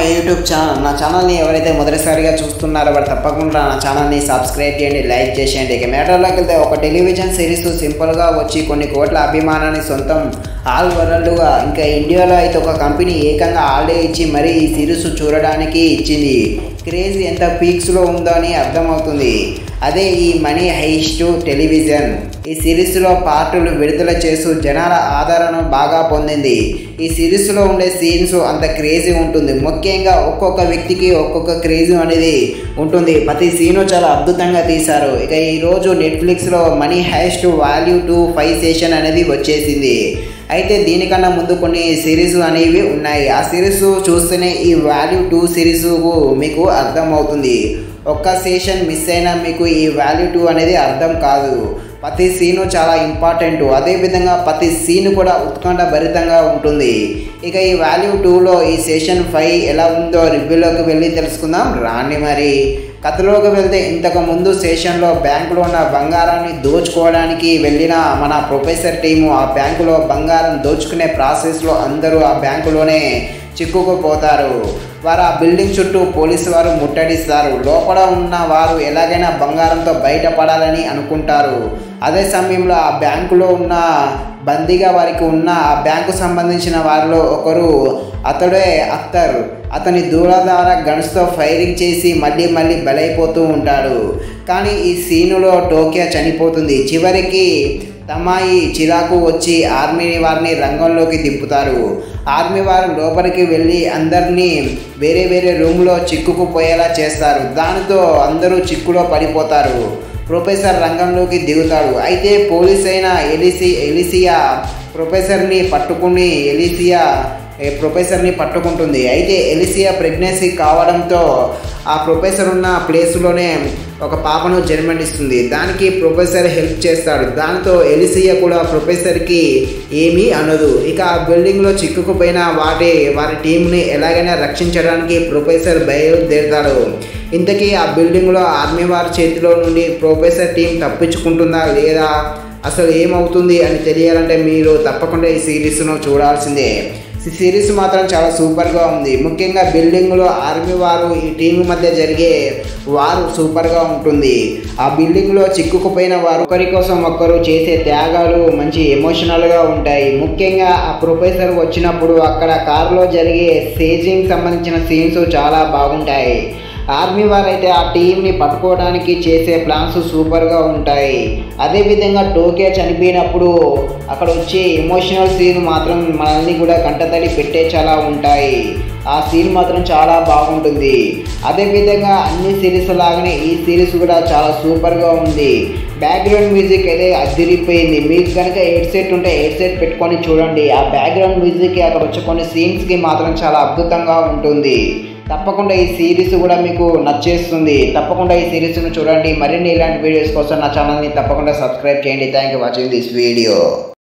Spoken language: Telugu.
యూట్యూబ్ ఛానల్ నా ఛానల్ని ఎవరైతే మొదటిసారిగా చూస్తున్నారో వారు తప్పకుండా నా ఛానల్ని సబ్స్క్రైబ్ చేయండి లైక్ చేసేయండి ఇక మ్యాటర్లోకి వెళ్తే ఒక టెలివిజన్ సిరీస్ సింపుల్గా వచ్చి కొన్ని కోట్ల అభిమానాన్ని సొంతం ఆల్ వరల్డ్గా ఇంకా ఇండియాలో అయితే ఒక కంపెనీ ఏకంగా ఆల్డే ఇచ్చి మరీ ఈ సిరీస్ చూడడానికి ఇచ్చింది క్రేజ్ ఎంత పీక్స్లో ఉందో అని అర్థమవుతుంది అదే ఈ మనీ హైస్ట్ టెలివిజన్ ఈ సిరీస్లో పార్టులు విడుదల చేస్తూ జనాల ఆదరణ బాగా పొందింది ఈ సిరీస్లో ఉండే సీన్స్ అంత క్రేజీ ఉంటుంది ముఖ్యంగా ఒక్కొక్క వ్యక్తికి ఒక్కొక్క క్రేజీ అనేది ఉంటుంది ప్రతి సీను చాలా అద్భుతంగా తీశారు ఇక ఈరోజు నెట్ఫ్లిక్స్లో Money Heist value two five session అనేది వచ్చేసింది అయితే దీనికన్నా ముందు కొన్ని సిరీస్ అనేవి ఉన్నాయి ఆ సిరీస్ చూస్తేనే ఈ వాల్యూ టూ సిరీస్ మీకు అర్థమవుతుంది ఒక్క సెషన్ మిస్ అయినా మీకు ఈ వాల్యూ టూ అనేది అర్థం కాదు ప్రతి సీను చాలా ఇంపార్టెంట్ అదేవిధంగా ప్రతి సీన్ కూడా ఉత్కంఠ భరితంగా ఉంటుంది ఇక ఈ వాల్యూ టూలో ఈ సెషన్ ఫైవ్ ఎలా ఉందో రివ్యూలోకి వెళ్ళి తెలుసుకుందాం రాండి మరి కథలోకి వెళ్తే ఇంతకు ముందు సెషన్లో బ్యాంకులో ఉన్న బంగారాన్ని దోచుకోవడానికి వెళ్ళిన మన ప్రొఫెసర్ టీము ఆ బ్యాంకులో బంగారం దోచుకునే ప్రాసెస్లో అందరూ ఆ బ్యాంకులోనే చిక్కుకుపోతారు వారు ఆ బిల్డింగ్ చుట్టూ పోలీసు వారు ముట్టడిస్తారు లోపల ఉన్న వారు ఎలాగైనా బంగారంతో బయటపడాలని అనుకుంటారు అదే సమయంలో ఆ బ్యాంకులో ఉన్న బందీగా వారికి ఉన్న ఆ బ్యాంకు సంబంధించిన వారిలో ఒకరు అతడే అత్తర్ అతని దూరధార గన్స్తో ఫైరింగ్ చేసి మళ్ళీ మళ్ళీ బలైపోతూ ఉంటాడు కానీ ఈ సీనులో టోకియా చనిపోతుంది చివరికి తమాయి చిరాకు వచ్చి ఆర్మీ వారిని రంగంలోకి దింపుతారు ఆర్మీ వారు లోపలికి వెళ్ళి అందరినీ వేరే వేరే రూమ్లో చిక్కుకుపోయేలా చేస్తారు దానితో అందరూ చిక్కులో పడిపోతారు ప్రొఫెసర్ రంగంలోకి దిగుతాడు అయితే పోలీస్ అయిన ఎలిసి ఎలిసియా ప్రొఫెసర్ని పట్టుకుని ఎలిసియా ఏ ప్రొఫెసర్ని పట్టుకుంటుంది అయితే ఎలిసియా ప్రెగ్నెన్సీ కావడంతో ఆ ప్రొఫెసర్ ఉన్న ప్లేస్లోనే ఒక పాపను జన్మనిస్తుంది దానికి ప్రొఫెసర్ హెల్ప్ చేస్తాడు దాంతో ఎలిసియా కూడా ప్రొఫెసర్కి ఏమీ అనదు ఇక ఆ బిల్డింగ్లో చిక్కుకుపోయిన వాటి వారి టీంని ఎలాగైనా రక్షించడానికి ప్రొఫెసర్ బయలుదేరుతాడు ఇంతకీ ఆ బిల్డింగ్లో ఆర్మీ వారి చేతిలో నుండి ప్రొఫెసర్ టీం తప్పించుకుంటుందా లేదా అసలు ఏమవుతుంది అని తెలియాలంటే మీరు తప్పకుండా ఈ సిరీస్ను చూడాల్సిందే ఈ సిరీస్ మాత్రం చాలా సూపర్గా ఉంది ముఖ్యంగా బిల్డింగ్లో ఆర్మీ వారు ఈ టీం మధ్య జరిగే వారు సూపర్గా ఉంటుంది ఆ బిల్డింగ్లో చిక్కుకుపోయిన వారు ఒకరి కోసం ఒక్కరు చేసే త్యాగాలు మంచి ఎమోషనల్గా ఉంటాయి ముఖ్యంగా ఆ ప్రొఫెసర్ వచ్చినప్పుడు అక్కడ కారులో జరిగే సేజింగ్ సంబంధించిన సీన్స్ చాలా బాగుంటాయి ఆర్మీ వారైతే ఆ టీంని పట్టుకోవడానికి చేసే ప్లాన్స్ సూపర్గా ఉంటాయి అదేవిధంగా టోకియో చనిపోయినప్పుడు అక్కడ వచ్చే ఎమోషనల్ సీన్ మాత్రం మనల్ని కూడా కంటతడి పెట్టే చాలా ఉంటాయి ఆ సీన్ మాత్రం చాలా బాగుంటుంది అదేవిధంగా అన్ని సిరీస్ లాగానే ఈ సిరీస్ కూడా చాలా సూపర్గా ఉంది బ్యాక్గ్రౌండ్ మ్యూజిక్ అయితే అదిరిపోయింది మీకు కనుక హెడ్ సెట్ ఉంటే హెడ్ సెట్ పెట్టుకొని చూడండి ఆ బ్యాక్గ్రౌండ్ మ్యూజిక్ అక్కడ వచ్చే కొన్ని సీన్స్కి మాత్రం చాలా అద్భుతంగా ఉంటుంది తప్పకుండా ఈ సిరీస్ కూడా మీకు నచ్చేస్తుంది తప్పకుండా ఈ సిరీస్ను చూడండి మరిన్ని ఇలాంటి వీడియోస్ కోసం నా ఛానల్ని తప్పకుండా సబ్స్క్రైబ్ చేయండి thank you watching this video